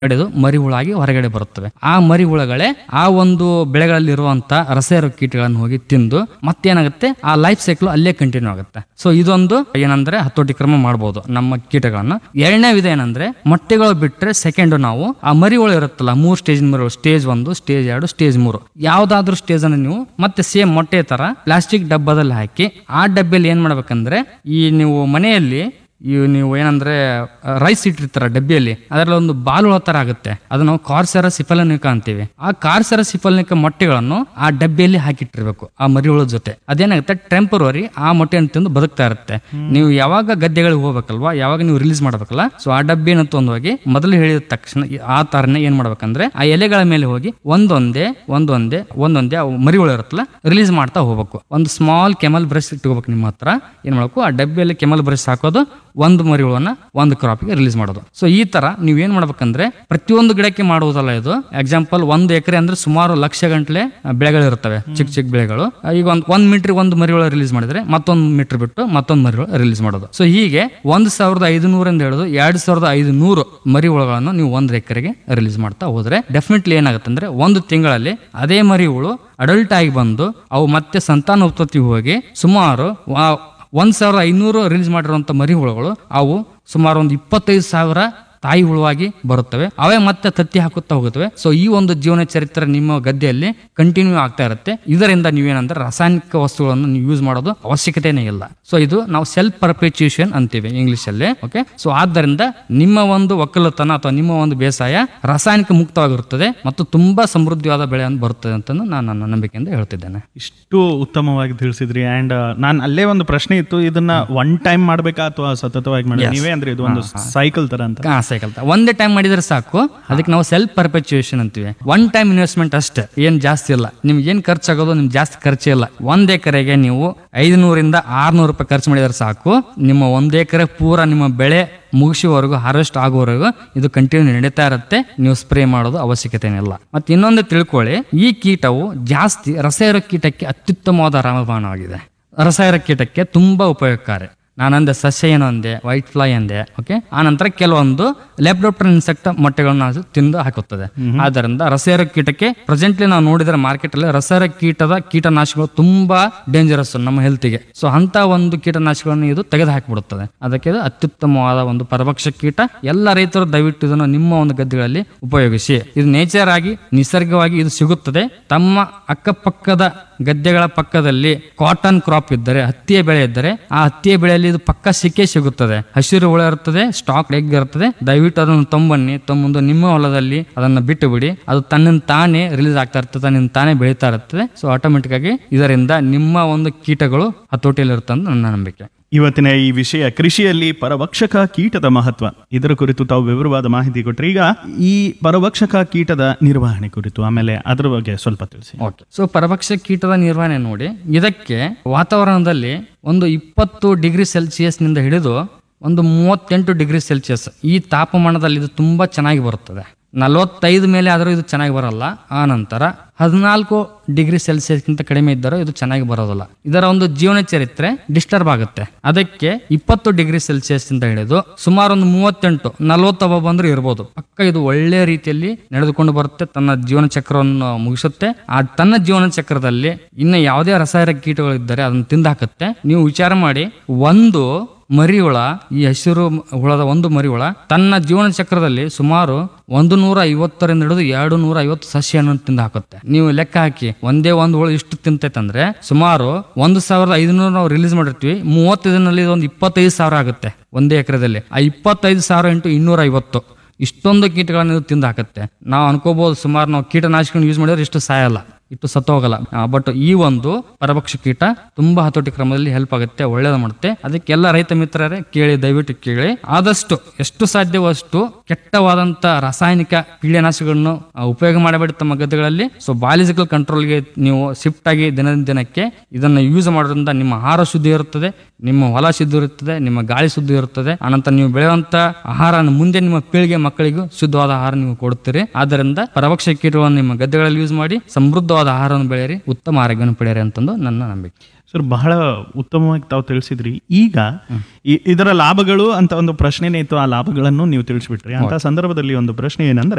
ಕಡೆದು ಮರಿ ಹುಳಾಗಿ ಹೊರಗಡೆ ಬರುತ್ತವೆ ಆ ಮರಿ ಹುಳಗಳೇ ಆ ಒಂದು ಬೆಳೆಗಳಲ್ಲಿ ಇರುವಂತ ರಸಾಯನ ಕೀಟಗಳನ್ನು ಹೋಗಿ ತಿಂದು ಮತ್ತೇನಾಗುತ್ತೆ ಆ ಲೈಫ್ ಸೈಕಲ್ ಅಲ್ಲೇ ಕಂಟಿನ್ಯೂ ಆಗುತ್ತೆ ಸೊ ಇದೊಂದು ಏನಂದ್ರೆ ಹತೋಟಿ ಕ್ರಮ ಮಾಡಬಹುದು ನಮ್ಮ ಕೀಟಗಳನ್ನ ಎರಡನೇ ವಿಧ ಏನಂದ್ರೆ ಮೊಟ್ಟೆಗಳು ಬಿಟ್ರೆ ಸೆಕೆಂಡ್ ನಾವು ಆ ಮರಿಗಳು ಇರುತ್ತಲ್ಲ ಮೂರು ಸ್ಟೇಜ್ ಮರಿಗಳು ಸ್ಟೇಜ್ ಒಂದು ಸ್ಟೇಜ್ ಎರಡು ಸ್ಟೇಜ್ ಮೂರು ಯಾವ್ದಾದ್ರು ಸ್ಟೇಜ್ ಅನ್ನು ನೀವು ಮತ್ತೆ ಸೇಮ್ ಮೊಟ್ಟೆ ತರ ಪ್ಲಾಸ್ಟಿಕ್ ಡಬ್ಬದಲ್ಲಿ ಹಾಕಿ ಆ ಡಬ್ಬಿಯಲ್ಲಿ ಏನ್ ಮಾಡ್ಬೇಕಂದ್ರೆ ಈ ನೀವು ಮನೆಯಲ್ಲಿ ಈ ನೀವು ಏನಂದ್ರೆ ರೈಸ್ ಇಟ್ಟಿರ್ತಾರ ಡಬ್ಬಿಯಲ್ಲಿ ಅದರಲ್ಲಿ ಒಂದು ಬಾಲುಳ ತರ ಆಗುತ್ತೆ ಅದು ನಾವು ಕಾರ್ಸೆರ ಸಿಫಲನಿಕ ಅಂತೀವಿ ಆ ಕಾರ್ಸೆರ ಸಿಫಲನಿಕ ಮೊಟ್ಟೆಗಳನ್ನು ಆ ಡಬ್ಬಿಯಲ್ಲಿ ಹಾಕಿಟ್ಟಿರ್ಬೇಕು ಆ ಮರಿಹುಳ ಜೊತೆ ಅದೇನಾಗುತ್ತೆ ಟೆಂಪರರಿ ಆ ಮೊಟ್ಟೆಯನ್ನು ತಿಂದು ಬದುಕ್ತಾ ಇರುತ್ತೆ ನೀವು ಯಾವಾಗ ಗದ್ದೆಗಳಿಗೆ ಹೋಗ್ಬೇಕಲ್ವಾ ಯಾವಾಗ ನೀವು ರಿಲೀಸ್ ಮಾಡ್ಬೇಕಲ್ಲ ಸೊ ಆ ಡಬ್ಬಿಯನ್ನು ತೊಂದೋಗಿ ಮೊದಲು ಹೇಳಿದ ತಕ್ಷಣ ಈ- ಆ ತರನೇ ಏನ್ ಮಾಡ್ಬೇಕಂದ್ರೆ ಆ ಎಲೆಗಳ ಮೇಲೆ ಹೋಗಿ ಒಂದೊಂದೇ ಒಂದೊಂದೇ ಒಂದೊಂದೇ ಅವು ಮರಿಗಳು ಇರುತ್ತಲ್ಲ ರಿಲೀಸ್ ಮಾಡ್ತಾ ಹೋಗ್ಬೇಕು ಒಂದು ಸ್ಮಾಲ್ ಕೆಮಲ್ ಬ್ರಷ್ ಇಟ್ಕೋಬೇಕು ನಿಮ್ಮ ಹತ್ರ ಏನ್ ಮಾಡ್ಬೇಕು ಆ ಡಬ್ಬಿಯಲ್ಲಿ ಕೆಮಲ್ ಬ್ರಷ್ ಹಾಕೋದು ಒಂದು ಮರಿಗಳನ್ನ ಒಂದು ಕ್ರಾಪ್ಗೆ ರಿಲೀಸ್ ಮಾಡೋದು ಸೊ ಈ ತರ ನೀವ್ ಏನ್ ಮಾಡ್ಬೇಕಂದ್ರೆ ಪ್ರತಿಯೊಂದು ಗಿಡಕ್ಕೆ ಮಾಡುವುದಲ್ಲ ಇದು ಎಕ್ಸಾಂಪಲ್ ಒಂದು ಎಕರೆ ಅಂದ್ರೆ ಸುಮಾರು ಲಕ್ಷ ಗಂಟ್ಲೆ ಬೆಳೆಗಳಿರ್ತವೆ ಚಿಕ್ಕ ಚಿಕ್ಕ ಬೆಳೆಗಳು ಈಗ ಒಂದ್ ಒಂದ್ ಮೀಟರ್ ಒಂದು ಮರಿಗಳು ರಿಲೀಸ್ ಮಾಡಿದ್ರೆ ಮತ್ತೊಂದು ಮೀಟರ್ ಬಿಟ್ಟು ಮತ್ತೊಂದು ಮರಿಗಳು ರಿಲೀಸ್ ಮಾಡೋದು ಸೊ ಹೀಗೆ ಒಂದ್ ಸಾವಿರದ ಐದುನೂರಿಂದ ಹಿಡಿದು ಎರಡ್ ಸಾವಿರದ ಐದು ನೂರು ಮರಿಹುಳುಗಳನ್ನು ನೀವು ಒಂದ್ ಎಕರೆಗೆ ರಿಲೀಸ್ ಮಾಡ್ತಾ ಹೋದ್ರೆ ಡೆಫಿನೆಟ್ಲಿ ಏನಾಗುತ್ತೆ ಅಂದ್ರೆ ಒಂದು ತಿಂಗಳಲ್ಲಿ ಅದೇ ಮರಿಹುಳು ಅಡಲ್ಟ್ ಆಗಿ ಬಂದು ಅವು ಮತ್ತೆ ಸಂತಾನ ಉತ್ಪತ್ತಿ ಹೋಗಿ ಸುಮಾರು ವಾ- ಒಂದ್ ಸಾವಿರದ ಐನೂರು ರಿಲೀಸ್ ಮಾಡಿರುವಂತ ಮರಿಹುಳುಗಳು ಅವು ಸುಮಾರು ಒಂದು ಇಪ್ಪತ್ತೈದು ಸಾವಿರ ತಾಯಿ ಹುಳುವಾಗಿ ಬರುತ್ತವೆ ಅವೇ ಮತ್ತೆ ತತ್ತಿ ಹಾಕುತ್ತಾ ಹೋಗುತ್ತವೆ ಸೊ ಈ ಒಂದು ಜೀವನ ಚರಿತ್ರೆ ನಿಮ್ಮ ಗದ್ದೆಯಲ್ಲಿ ಕಂಟಿನ್ಯೂ ಆಗ್ತಾ ಇರುತ್ತೆ ಇದರಿಂದ ನೀವೇನಂದ್ರೆ ರಾಸಾಯನಿಕ ವಸ್ತುಗಳನ್ನು ನೀವು ಯೂಸ್ ಮಾಡೋದು ಅವಶ್ಯಕತೆನೇ ಇಲ್ಲ ಸೊ ಇದು ನಾವು ಸೆಲ್ಫ್ ಪರ್ಪೆಚ್ಯೂಷನ್ ಅಂತೀವಿ ಇಂಗ್ಲಿಷ್ ಅಲ್ಲಿ ಓಕೆ ಸೊ ಆದ್ದರಿಂದ ನಿಮ್ಮ ಒಂದು ಒಕ್ಕಲುತನ ಅಥವಾ ನಿಮ್ಮ ಒಂದು ಬೇಸಾಯ ರಾಸಾಯನಿಕ ಮುಕ್ತವಾಗಿರುತ್ತದೆ ಮತ್ತು ತುಂಬಾ ಸಮೃದ್ಧವಾದ ಬೆಳೆಯನ್ನು ಬರುತ್ತದೆ ಅಂತ ನಾನು ನನ್ನ ನಂಬಿಕೆಯಿಂದ ಹೇಳ್ತಿದ್ದೇನೆ ಇಷ್ಟು ಉತ್ತಮವಾಗಿ ತಿಳಿಸಿದ್ರಿ ಅಂಡ್ ನಾನು ಅಲ್ಲೇ ಒಂದು ಪ್ರಶ್ನೆ ಇತ್ತು ಇದನ್ನ ಒನ್ ಟೈಮ್ ಮಾಡ್ಬೇಕಾ ಅಥವಾ ಸತತವಾಗಿ ಮಾಡಿ ನೀವೇ ಅಂದ್ರೆ ಇದು ಒಂದು ಸೈಕಲ್ ತರ ಅಂತ ಹಾ ಸೈಕಲ್ ಒಂದೇ ಟೈಮ್ ಮಾಡಿದ್ರೆ ಸಾಕು ಅದಕ್ಕೆ ನಾವು ಸೆಲ್ಫ್ ಪರ್ಪೆಚುಯೇಷನ್ ಅಂತೀವಿ ಒನ್ ಟೈಮ್ ಇನ್ವೆಸ್ಟ್ಮೆಂಟ್ ಅಷ್ಟೇ ಏನ್ ಜಾಸ್ತಿ ಇಲ್ಲ ನಿಮ್ಗೆ ಏನ್ ಖರ್ಚಾಗೋದು ನಿಮ್ಗೆ ಜಾಸ್ತಿ ಖರ್ಚು ಇಲ್ಲ ಒಂದ್ ಎಕರೆಗೆ ನೀವು ಐದುನೂರಿಂದ ಆರ್ನೂರು ರೂಪಾಯಿ ಖರ್ಚು ಮಾಡಿದ್ರೆ ಸಾಕು ನಿಮ್ಮ ಒಂದ್ ಎಕರೆ ಪೂರ ನಿಮ್ಮ ಬೆಳೆ ಮುಗಿಸುವವರೆಗೂ ಹಾರ್ವೆಸ್ಟ್ ಆಗೋವರೆಗೂ ಇದು ಕಂಟಿನ್ಯೂ ನಡೀತಾ ಇರುತ್ತೆ ನೀವು ಸ್ಪ್ರೇ ಮಾಡೋದು ಅವಶ್ಯಕತೆ ಇಲ್ಲ ಮತ್ತೆ ಇನ್ನೊಂದು ತಿಳ್ಕೊಳ್ಳಿ ಈ ಕೀಟವು ಜಾಸ್ತಿ ರಸಾಯನ ಕೀಟಕ್ಕೆ ಅತ್ಯುತ್ತಮವಾದ ರಾಮಬಾಣವಾಗಿದೆ ರಸಾಯನ ಕೀಟಕ್ಕೆ ತುಂಬಾ ಉಪಯೋಗಕಾರಿ ನಾನಂದೆ ಸಸ್ಯ ಏನು ಅಂದೆ ವೈಟ್ ಫ್ಲೈ ಅಂದೆ ಓಕೆ ಆನಂತರ ಕೆಲವೊಂದು ಲೆಪ್ಡೋಪ್ಟರ್ ಇನ್ಸೆಕ್ಟ್ ಮೊಟ್ಟೆಗಳನ್ನ ಅದು ತಿಂದು ಹಾಕುತ್ತದೆ ಆದ್ದರಿಂದ ರಸಾಯನ ಕೀಟಕ್ಕೆ ಪ್ರೆಸೆಂಟ್ಲಿ ನಾವು ನೋಡಿದ್ರೆ ಮಾರ್ಕೆಟ್ ಅಲ್ಲಿ ರಸಾಯನ ಕೀಟದ ಕೀಟನಾಶಕಗಳು ತುಂಬಾ ಡೇಂಜರಸ್ ನಮ್ಮ ಹೆಲ್ತ್ಗೆ ಸೊ ಅಂತ ಒಂದು ಕೀಟನಾಶಕಗಳನ್ನು ಇದು ತೆಗೆದು ಹಾಕಿಬಿಡುತ್ತದೆ ಅದಕ್ಕೆ ಇದು ಅತ್ಯುತ್ತಮವಾದ ಒಂದು ಪರಭಕ್ಷ ಕೀಟ ಎಲ್ಲ ರೈತರು ದಯವಿಟ್ಟು ಇದನ್ನು ನಿಮ್ಮ ಒಂದು ಗದ್ದೆಗಳಲ್ಲಿ ಉಪಯೋಗಿಸಿ ಇದು ನೇಚರ್ ಆಗಿ ನಿಸರ್ಗವಾಗಿ ಇದು ಸಿಗುತ್ತದೆ ತಮ್ಮ ಅಕ್ಕಪಕ್ಕದ ಗದ್ದೆಗಳ ಪಕ್ಕದಲ್ಲಿ ಕಾಟನ್ ಕ್ರಾಪ್ ಇದ್ದರೆ ಹತ್ತಿಯ ಬೆಳೆ ಇದ್ದರೆ ಆ ಹತ್ತಿಯ ಬೆಳೆಯಲ್ಲಿ ಇದು ಪಕ್ಕ ಸಿಕ್ಕೇ ಸಿಗುತ್ತದೆ ಹಸಿರು ಹುಳ ಇರುತ್ತದೆ ಸ್ಟಾಕ್ ಎಗ್ ಇರುತ್ತದೆ ದಯವಿಟ್ಟು ಅದನ್ನು ತೊಂಬನ್ನಿ ತೊಂಬಂದು ನಿಮ್ಮ ಹೊಲದಲ್ಲಿ ಅದನ್ನ ಬಿಟ್ಟು ಬಿಡಿ ಅದು ತನ್ನಿಂದ ತಾನೇ ರಿಲೀಸ್ ಆಗ್ತಾ ಇರ್ತದೆ ತನ್ನಿಂದ ತಾನೇ ಬೆಳೀತಾ ಇರ್ತದೆ ಸೊ ಆಟೋಮೆಟಿಕ್ ಆಗಿ ಇದರಿಂದ ನಿಮ್ಮ ಒಂದು ಕೀಟಗಳು ಹತೋಟಿಯಲ್ಲಿ ಇರುತ್ತೆ ಅಂತ ನನ್ನ ನಂಬಿಕೆ ಇವತ್ತಿನ ಈ ವಿಷಯ ಕೃಷಿಯಲ್ಲಿ ಪರಭಕ್ಷಕ ಕೀಟದ ಮಹತ್ವ ಇದರ ಕುರಿತು ತಾವು ವಿವರವಾದ ಮಾಹಿತಿ ಕೊಟ್ರಿ ಈಗ ಈ ಪರಭಕ್ಷಕ ಕೀಟದ ನಿರ್ವಹಣೆ ಕುರಿತು ಆಮೇಲೆ ಅದರ ಬಗ್ಗೆ ಸ್ವಲ್ಪ ತಿಳಿಸಿ ಓಕೆ ಸೊ ಪರಭಕ್ಷ ಕೀಟದ ನಿರ್ವಹಣೆ ನೋಡಿ ಇದಕ್ಕೆ ವಾತಾವರಣದಲ್ಲಿ ಒಂದು ಇಪ್ಪತ್ತು ಡಿಗ್ರಿ ಸೆಲ್ಸಿಯಸ್ನಿಂದ ಹಿಡಿದು ಒಂದು ಮೂವತ್ತೆಂಟು ಡಿಗ್ರಿ ಸೆಲ್ಸಿಯಸ್ ಈ ತಾಪಮಾನದಲ್ಲಿ ಇದು ತುಂಬಾ ಚೆನ್ನಾಗಿ ಬರುತ್ತದೆ ನಲವತ್ತೈದು ಮೇಲೆ ಆದರೂ ಇದು ಚೆನ್ನಾಗಿ ಬರಲ್ಲ ಆ ನಂತರ ಹದಿನಾಲ್ಕು ಡಿಗ್ರಿ ಸೆಲ್ಸಿಯಸ್ಗಿಂತ ಕಡಿಮೆ ಇದ್ದರೂ ಇದು ಚೆನ್ನಾಗಿ ಬರೋದಿಲ್ಲ ಇದರ ಒಂದು ಜೀವನ ಚರಿತ್ರೆ ಡಿಸ್ಟರ್ಬ್ ಆಗುತ್ತೆ ಅದಕ್ಕೆ ಇಪ್ಪತ್ತು ಡಿಗ್ರಿ ಸೆಲ್ಸಿಯಸ್ ಇಂದ ಹಿಡಿದು ಸುಮಾರು ಒಂದು ಮೂವತ್ತೆಂಟು ನಲವತ್ತೊಬ್ಬ ಬಂದರೂ ಇರ್ಬೋದು ಪಕ್ಕ ಇದು ಒಳ್ಳೆ ರೀತಿಯಲ್ಲಿ ನಡೆದುಕೊಂಡು ಬರುತ್ತೆ ತನ್ನ ಜೀವನ ಚಕ್ರವನ್ನು ಮುಗಿಸುತ್ತೆ ಆ ತನ್ನ ಜೀವನ ಚಕ್ರದಲ್ಲಿ ಇನ್ನು ಯಾವುದೇ ರಸಾಯನ ಕೀಟಗಳಿದ್ದರೆ ಅದನ್ನು ತಿಂದಾಕತ್ತೆ ನೀವು ವಿಚಾರ ಮಾಡಿ ಒಂದು ಮರಿಹುಳ ಈ ಹಸಿರು ಹುಳದ ಒಂದು ಮರಿಹುಳ ತನ್ನ ಜೀವನ ಚಕ್ರದಲ್ಲಿ ಸುಮಾರು ಒಂದು ನೂರ ಐವತ್ತರಿಂದ ಹಿಡಿದು ಎರಡು ನೂರ ಐವತ್ತು ಸಸ್ಯವನ್ನು ತಿಂದು ಹಾಕುತ್ತೆ ನೀವು ಲೆಕ್ಕ ಹಾಕಿ ಒಂದೇ ಒಂದು ಹುಳು ಇಷ್ಟು ತಿಂತೈತಂದ್ರೆ ಸುಮಾರು ಒಂದು ಸಾವಿರದ ಐದುನೂರು ನಾವು ರಿಲೀಸ್ ಮಾಡಿರ್ತೀವಿ ಮೂವತ್ತೈದರಲ್ಲಿ ಒಂದು ಇಪ್ಪತ್ತೈದು ಸಾವಿರ ಆಗುತ್ತೆ ಒಂದೇ ಎಕರೆದಲ್ಲಿ ಆ ಇಪ್ಪತ್ತೈದು ಸಾವಿರ ಇಂಟು ಇನ್ನೂರ ಐವತ್ತು ಇಷ್ಟೊಂದು ಕೀಟಗಳನ್ನು ಇದು ತಿಂದು ಹಾಕುತ್ತೆ ನಾವು ಅನ್ಕೋಬಹುದು ಸುಮಾರು ನಾವು ಕೀಟನಾಶಕಗಳನ್ನು ಯೂಸ್ ಮಾಡಿದ್ರೆ ಇಷ್ಟು ಸಾಯಲ್ಲ ಇಟ್ಟು ಸತ್ತೋಗಲ್ಲ ಬಟ್ ಈ ಒಂದು ಪರಭಕ್ಷ ಕೀಟ ತುಂಬಾ ಹತೋಟಿ ಕ್ರಮದಲ್ಲಿ ಹೆಲ್ಪ್ ಆಗುತ್ತೆ ಒಳ್ಳೇದು ಮಾಡುತ್ತೆ ಅದಕ್ಕೆಲ್ಲ ರೈತ ಮಿತ್ರರೇ ಕೇಳಿ ದಯವಿಟ್ಟು ಕೇಳಿ ಆದಷ್ಟು ಎಷ್ಟು ಸಾಧ್ಯವೋ ಅಷ್ಟು ಕೆಟ್ಟವಾದಂತ ರಾಸಾಯನಿಕ ಕೀಟನಾಶಕಗಳನ್ನು ಆ, ಉಪಯೋಗ ಮಾಡಬೇಡಿ ತಮ್ಮ ಗದ್ದೆಗಳಲ್ಲಿ ಸೊ ಬಾಲಿಸಿಕಲ್ ಕಂಟ್ರೋಲ್ಗೆ ನೀವು ಶಿಫ್ಟ್ ಆಗಿ ದಿನದಿಂದ ದಿನಕ್ಕೆ ಇದನ್ನ ಯೂಸ್ ಮಾಡೋದ್ರಿಂದ ನಿಮ್ಮ ಆಹಾರ ಶುದ್ಧಿ ಇರುತ್ತದೆ ನಿಮ್ಮ ಹೊಲ ಶುದ್ಧಿ ಇರುತ್ತದೆ ನಿಮ್ಮ ಗಾಳಿ ಶುದ್ಧಿ ಇರುತ್ತದೆ ಅನಂತರ ನೀವು ಬೆಳೆಯುವಂತ ಆಹಾರ ಮುಂದೆ ನಿಮ್ಮ ಪೀಳಿಗೆ ಮಕ್ಕಳಿಗೂ ಶುದ್ಧವಾದ ಆಹಾರ ನೀವು ಕೊಡುತ್ತೀರಿ ಆದ್ದರಿಂದ ಪರಭಕ್ಷ ಕೀಟವನ್ನು ನಿಮ್ಮ ಗದ್ದೆಗಳಲ್ಲಿ ಯೂಸ್ ಮಾಡಿ ಸಮೃದ್ಧವಾದ ಆಹಾರವನ್ನು ಬೆಳೆಯಿರಿ ಉತ್ತಮ ಆರೋಗ್ಯವನ್ನು ಪಡೆಯಿರಿ ಅಂತಂದು ನನ್ನ ನಂಬಿಕೆ ಸರ್ ಬಹಳ ಉತ್ತಮವಾಗಿ ತಾವು ತಿಳಿಸಿದ್ರಿ ಈಗ ಈ- ಇದರ ಲಾಭಗಳು ಅಂತ ಒಂದು ಪ್ರಶ್ನೆನೇ ಇತ್ತು ಆ ಲಾಭಗಳನ್ನು ನೀವು ತಿಳಿಸ್ಬಿಟ್ರಿ ಅಂತ ಸಂದರ್ಭದಲ್ಲಿ ಒಂದು ಪ್ರಶ್ನೆ ಏನಂದ್ರೆ